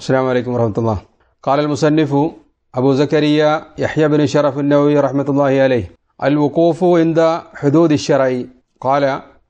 السلام عليكم ورحمة الله قال المصنف أبو زكريا يحيى بن شرف النووي رحمة الله عليه الوقوف عند حدود الشرع قال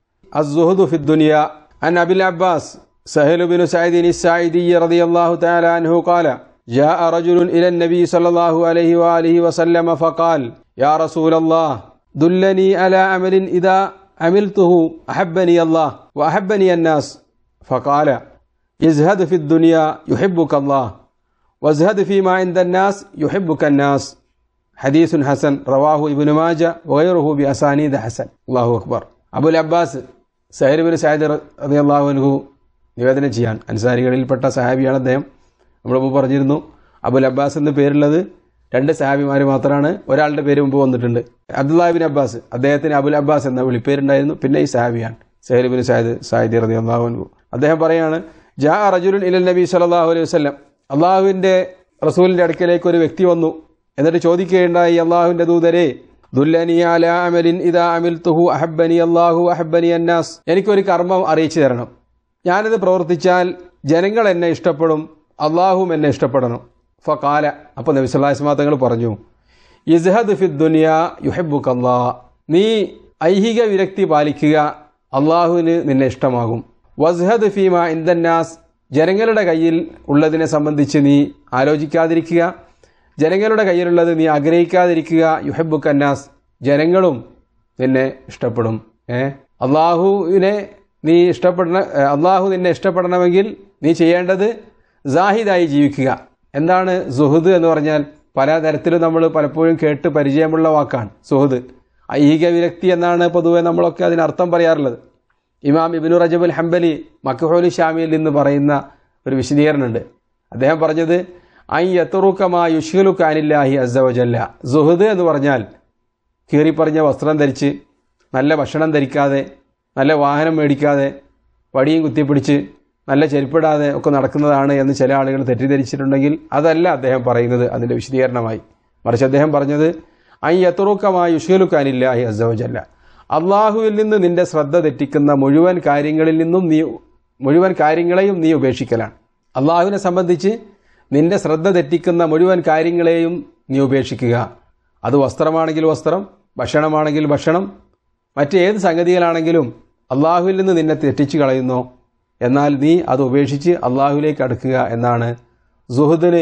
الزهد في الدنيا عن أبي العباس سهل بن سعيد الساعدي رضي الله تعالى عنه قال جاء رجل إلى النبي صلى الله عليه وآله وسلم فقال يا رسول الله دلني على عمل إذا عملته أحبني الله وأحبني الناس فقال ازهد في الدنيا يحبك الله وازهد فيما عند الناس يحبك الناس حديث حسن رواه ابن ماجه وغيره بأسانيد حسن الله أكبر أبو العباس Zaheer bin Zayed റളിയല്ലാഹു അൻഹു നിവേദനം ചെയ്യാൻ അൻസാരികളിൽപ്പെട്ട സഹാബിയാണ് അദ്ദേഹം നമ്മളിപ്പോൾ പറഞ്ഞിരുന്നു അബുൽ അബ്ബാസ് എന്ന് പേരുള്ളത് രണ്ട് സഹാബിമാർ മാത്രമാണ് ഒരാളുടെ പേര് മുമ്പ് വന്നിട്ടുണ്ട് അബ്ദുല്ലാഹിബിൻ അബ്ബാസ് അദ്ദേഹത്തിന് അബുൽ അബ്ബാസ് എന്ന വിളിപ്പേരുണ്ടായിരുന്നു പിന്നെ ഈ സഹാബിയാണ് സഹീർ ബിൻ സായിദ് സായിദ് റളിയല്ലാഹു അൻഹു അദ്ദേഹം പറയാണ് ജാ റജുലുൻ ഇലൽ നബി സല്ലല്ലാഹു അലൈഹി വസല്ലം അള്ളാഹുവിൻ്റെ റസൂലിൻ്റെ അടുക്കലേക്ക് ഒരു വ്യക്തി വന്നു എന്നിട്ട് ചോദിക്കുകയുണ്ടായി അള്ളാഹുവിൻ്റെ ദൂതരെ ദുല്ലനി അല അമലിൻ ഇദാ അമിൽതുഹു അഹബ്ബനി അല്ലാഹു അഹബ്ബനി അന്നാസ് എനിക്കൊരു കർമ്മം അറിയിച്ചു തരണം ഞാനിത് പ്രവർത്തിച്ചാൽ ജനങ്ങൾ എന്നെ ഇഷ്ടപ്പെടും അള്ളാഹും എന്നെ ഇഷ്ടപ്പെടണം ഫകാല അപ്പോൾ നബി സല്ലല്ലാഹു അലൈഹി തങ്ങൾ പറഞ്ഞു ഇസ്ഹദ് ഫി ദുനിയ യുഹബ്ബുക അല്ലാ നീ ഐഹിക വിരക്തി പാലിക്കുക അള്ളാഹുവിന് നിന്നെ ഇഷ്ടമാകും വസ്ഹദ് ഫീമ ഇന്ദന്നാസ് ജനങ്ങളുടെ കയ്യിൽ ഉള്ളതിനെ സംബന്ധിച്ച് നീ ആലോചിക്കാതിരിക്കുക ജനങ്ങളുടെ കയ്യിലുള്ളത് നീ ആഗ്രഹിക്കാതിരിക്കുക യുഹബു കന്നാസ് ജനങ്ങളും നിന്നെ ഇഷ്ടപ്പെടും ഏ അള്ളാഹുവിനെ നീ ഇഷ്ടപ്പെടണ അള്ളാഹു നിന്നെ ഇഷ്ടപ്പെടണമെങ്കിൽ നീ ചെയ്യേണ്ടത് ജാഹിദായി ജീവിക്കുക എന്താണ് സുഹൃദ് എന്ന് പറഞ്ഞാൽ പല തരത്തിലും നമ്മൾ പലപ്പോഴും കേട്ട് പരിചയമുള്ള വാക്കാണ് സുഹൃദ് ഐഹിക വിരക്തി എന്നാണ് പൊതുവെ നമ്മളൊക്കെ അതിനർത്ഥം പറയാറുള്ളത് ഇമാം ഇബിനു റജബുൽ ഹംബലി മക്കഹോലി ഷാമിയിൽ നിന്ന് പറയുന്ന ഒരു വിശദീകരണമുണ്ട് അദ്ദേഹം പറഞ്ഞത് ഐ യത്തുറുക്കമാ യുഷ്കലുക്കാനില്ലാഹി അസവജല്ല സുഹൃദ് എന്ന് പറഞ്ഞാൽ കീറിപ്പറഞ്ഞ വസ്ത്രം ധരിച്ച് നല്ല ഭക്ഷണം ധരിക്കാതെ നല്ല വാഹനം മേടിക്കാതെ വടിയും കുത്തിപ്പിടിച്ച് നല്ല ചെരുപ്പിടാതെ ഒക്കെ നടക്കുന്നതാണ് എന്ന് ചില ആളുകൾ തെറ്റിദ്ധരിച്ചിട്ടുണ്ടെങ്കിൽ അതല്ല അദ്ദേഹം പറയുന്നത് അതിൻ്റെ വിശദീകരണമായി മറിച്ച് അദ്ദേഹം പറഞ്ഞത് ഐ യത്തുറുക്കമാ യുഷ്കലുക്കാനില്ലാഹി അസവജല്ല അള്ളാഹുവിൽ നിന്ന് നിന്റെ ശ്രദ്ധ തെറ്റിക്കുന്ന മുഴുവൻ കാര്യങ്ങളിൽ നിന്നും നീ മുഴുവൻ കാര്യങ്ങളെയും നീ ഉപേക്ഷിക്കലാണ് അള്ളാഹുവിനെ സംബന്ധിച്ച് നിന്റെ ശ്രദ്ധ തെറ്റിക്കുന്ന മുഴുവൻ കാര്യങ്ങളെയും നീ ഉപേക്ഷിക്കുക അത് വസ്ത്രമാണെങ്കിൽ വസ്ത്രം ഭക്ഷണമാണെങ്കിൽ ഭക്ഷണം മറ്റേത് സംഗതികളാണെങ്കിലും അള്ളാഹുവിൽ നിന്ന് നിന്നെ തെറ്റിച്ച് കളയുന്നോ എന്നാൽ നീ അത് ഉപേക്ഷിച്ച് അള്ളാഹുവിലേക്ക് അടുക്കുക എന്നാണ് സുഹൃദിന്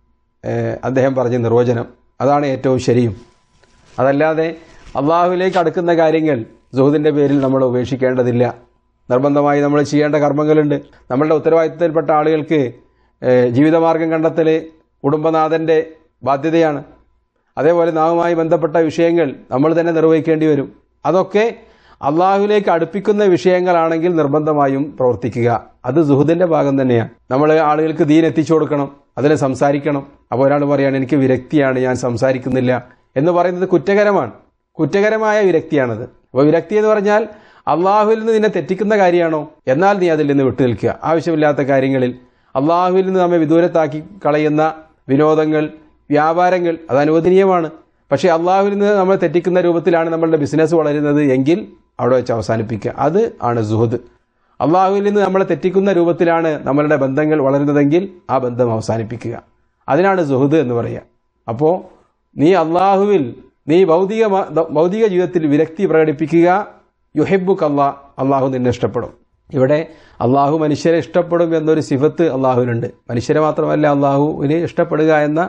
അദ്ദേഹം പറഞ്ഞ നിർവചനം അതാണ് ഏറ്റവും ശരിയും അതല്ലാതെ അള്ളാഹുവിലേക്ക് അടുക്കുന്ന കാര്യങ്ങൾ സുഹൃദിൻ്റെ പേരിൽ നമ്മൾ ഉപേക്ഷിക്കേണ്ടതില്ല നിർബന്ധമായി നമ്മൾ ചെയ്യേണ്ട കർമ്മങ്ങളുണ്ട് നമ്മളുടെ ഉത്തരവാദിത്തത്തിൽപ്പെട്ട ആളുകൾക്ക് ജീവിതമാർഗം കണ്ടെത്തൽ കുടുംബനാഥൻ്റെ ബാധ്യതയാണ് അതേപോലെ നാവുമായി ബന്ധപ്പെട്ട വിഷയങ്ങൾ നമ്മൾ തന്നെ നിർവഹിക്കേണ്ടി വരും അതൊക്കെ അള്ളാഹുവിലേക്ക് അടുപ്പിക്കുന്ന വിഷയങ്ങളാണെങ്കിൽ നിർബന്ധമായും പ്രവർത്തിക്കുക അത് സുഹൃദിൻ്റെ ഭാഗം തന്നെയാണ് നമ്മൾ ആളുകൾക്ക് ദീൻ എത്തിച്ചു കൊടുക്കണം അതിനെ സംസാരിക്കണം അപ്പോൾ ഒരാൾ പറയാണ് എനിക്ക് വിരക്തിയാണ് ഞാൻ സംസാരിക്കുന്നില്ല എന്ന് പറയുന്നത് കുറ്റകരമാണ് കുറ്റകരമായ വിരക്തിയാണത് അപ്പോൾ വിരക്തി എന്ന് പറഞ്ഞാൽ അള്ളാഹുവിൽ നിന്ന് നിന്നെ തെറ്റിക്കുന്ന കാര്യമാണോ എന്നാൽ നീ അതിൽ നിന്ന് വിട്ടു നിൽക്കുക ആവശ്യമില്ലാത്ത കാര്യങ്ങളിൽ അള്ളാഹുവിൽ നിന്ന് നമ്മെ വിദൂരത്താക്കി കളയുന്ന വിനോദങ്ങൾ വ്യാപാരങ്ങൾ അത് അനുവദനീയമാണ് പക്ഷേ അള്ളാഹുവിൽ നിന്ന് നമ്മളെ തെറ്റിക്കുന്ന രൂപത്തിലാണ് നമ്മളുടെ ബിസിനസ് വളരുന്നത് എങ്കിൽ അവിടെ വെച്ച് അവസാനിപ്പിക്കുക അത് ആണ് സുഹൃദ് അള്ളാഹുവിൽ നിന്ന് നമ്മളെ തെറ്റിക്കുന്ന രൂപത്തിലാണ് നമ്മളുടെ ബന്ധങ്ങൾ വളരുന്നതെങ്കിൽ ആ ബന്ധം അവസാനിപ്പിക്കുക അതിനാണ് സുഹൃദ് എന്ന് പറയുക അപ്പോൾ നീ അള്ളാഹുവിൽ നീ ഭൗതിക ഭൗതിക ജീവിതത്തിൽ വിരക്തി പ്രകടിപ്പിക്കുക യുഹെബുക്ക് അള്ളാ അള്ളാഹു നിന്നെ ഇഷ്ടപ്പെടും ഇവിടെ അള്ളാഹു മനുഷ്യരെ ഇഷ്ടപ്പെടും എന്നൊരു സിഫത്ത് അള്ളാഹുവിനുണ്ട് മനുഷ്യരെ മാത്രമല്ല അള്ളാഹുവിന് ഇഷ്ടപ്പെടുക എന്ന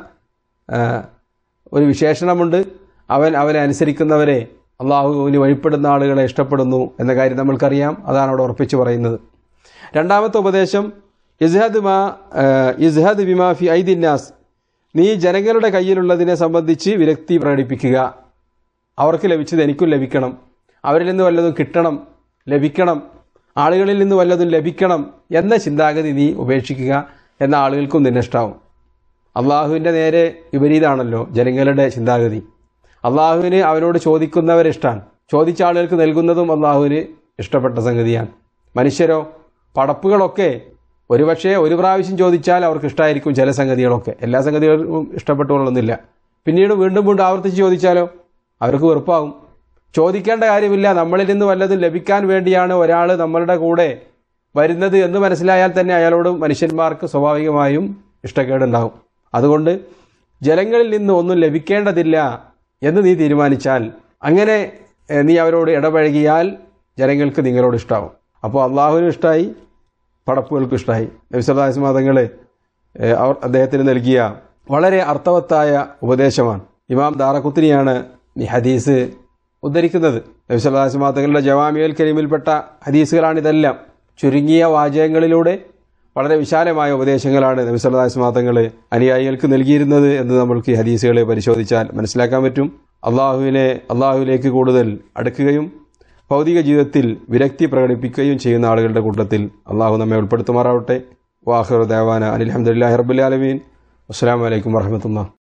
ഒരു വിശേഷണമുണ്ട് അവൻ അവനെ അനുസരിക്കുന്നവരെ അള്ളാഹുവിന് വഴിപ്പെടുന്ന ആളുകളെ ഇഷ്ടപ്പെടുന്നു എന്ന കാര്യം നമ്മൾക്കറിയാം അതാണ് അവിടെ ഉറപ്പിച്ചു പറയുന്നത് രണ്ടാമത്തെ ഉപദേശം ഇസ്ഹദ് മാ ഇസ്ഹദ് ബിമാഫി ഐദിന്നാസ് നീ ജനങ്ങളുടെ കയ്യിലുള്ളതിനെ സംബന്ധിച്ച് വിരക്തി പ്രകടിപ്പിക്കുക അവർക്ക് ലഭിച്ചത് എനിക്കും ലഭിക്കണം അവരിൽ നിന്ന് വല്ലതും കിട്ടണം ലഭിക്കണം ആളുകളിൽ നിന്ന് വല്ലതും ലഭിക്കണം എന്ന ചിന്താഗതി നീ ഉപേക്ഷിക്കുക എന്ന ആളുകൾക്കും നിന്നെ ഇഷ്ടാവും അള്ളാഹുവിൻ്റെ നേരെ വിപരീതമാണല്ലോ ജനങ്ങളുടെ ചിന്താഗതി അള്ളാഹുവിന് അവനോട് ചോദിക്കുന്നവരിഷ്ടമാണ് ചോദിച്ച ആളുകൾക്ക് നൽകുന്നതും അള്ളാഹുവിന് ഇഷ്ടപ്പെട്ട സംഗതിയാണ് മനുഷ്യരോ പടപ്പുകളൊക്കെ ഒരുപക്ഷെ ഒരു പ്രാവശ്യം ചോദിച്ചാൽ അവർക്ക് ഇഷ്ടമായിരിക്കും ചില സംഗതികളൊക്കെ എല്ലാ സംഗതികളും ഇഷ്ടപ്പെട്ടുകൊള്ളുന്നില്ല പിന്നീട് വീണ്ടും വീണ്ടും ആവർത്തിച്ച് ചോദിച്ചാലോ അവർക്ക് വെറുപ്പാകും ചോദിക്കേണ്ട കാര്യമില്ല നമ്മളിൽ നിന്ന് വല്ലതും ലഭിക്കാൻ വേണ്ടിയാണ് ഒരാൾ നമ്മളുടെ കൂടെ വരുന്നത് എന്ന് മനസ്സിലായാൽ തന്നെ അയാളോട് മനുഷ്യന്മാർക്ക് സ്വാഭാവികമായും ഇഷ്ടക്കേടുണ്ടാകും അതുകൊണ്ട് ജനങ്ങളിൽ നിന്ന് ഒന്നും ലഭിക്കേണ്ടതില്ല എന്ന് നീ തീരുമാനിച്ചാൽ അങ്ങനെ ഏഹ്, നീ അവരോട് ഇടപഴകിയാൽ ജനങ്ങൾക്ക് നിങ്ങളോട് ഇഷ്ടമാവും അപ്പോൾ അള്ളാഹുവിനും ഇഷ്ടമായി പടപ്പുകൾക്കും ഇഷ്ടമായി നബിസ്വല്ലാസ് മതങ്ങൾ അവർ അദ്ദേഹത്തിന് നൽകിയ വളരെ അർത്ഥവത്തായ ഉപദേശമാണ് ഇമാം ദാറക്കുത്തിനിയാണ് ഈ ഹദീസ് ഉദ്ധരിക്കുന്നത് നബിസ്വല്ലാസ് മതങ്ങളുടെ ജവാമിയൽ കരീമിൽപ്പെട്ട ഹദീസുകളാണിതെല്ലാം ചുരുങ്ങിയ വാചകങ്ങളിലൂടെ വളരെ വിശാലമായ ഉപദേശങ്ങളാണ് നബിസ്വല്ലാസ് മതങ്ങൾ അനുയായികൾക്ക് നൽകിയിരുന്നത് എന്ന് നമ്മൾക്ക് ഈ ഹദീസുകളെ പരിശോധിച്ചാൽ മനസ്സിലാക്കാൻ പറ്റും അള്ളാഹുവിനെ അള്ളാഹുവിലേക്ക് കൂടുതൽ അടുക്കുകയും ഭൗതിക ജീവിതത്തിൽ വിരക്തി പ്രകടിപ്പിക്കുകയും ചെയ്യുന്ന ആളുകളുടെ കൂട്ടത്തിൽ അള്ളാഹു നമ്മെ ഉൾപ്പെടുത്തുമാറാവട്ടെ വാഹുർ ദേവാന അനിൽഹമ്മദില്ലാ ഹർബുലാലമീൻ അസ്സാം വലൈക്കും വർഹമത്തുള്ള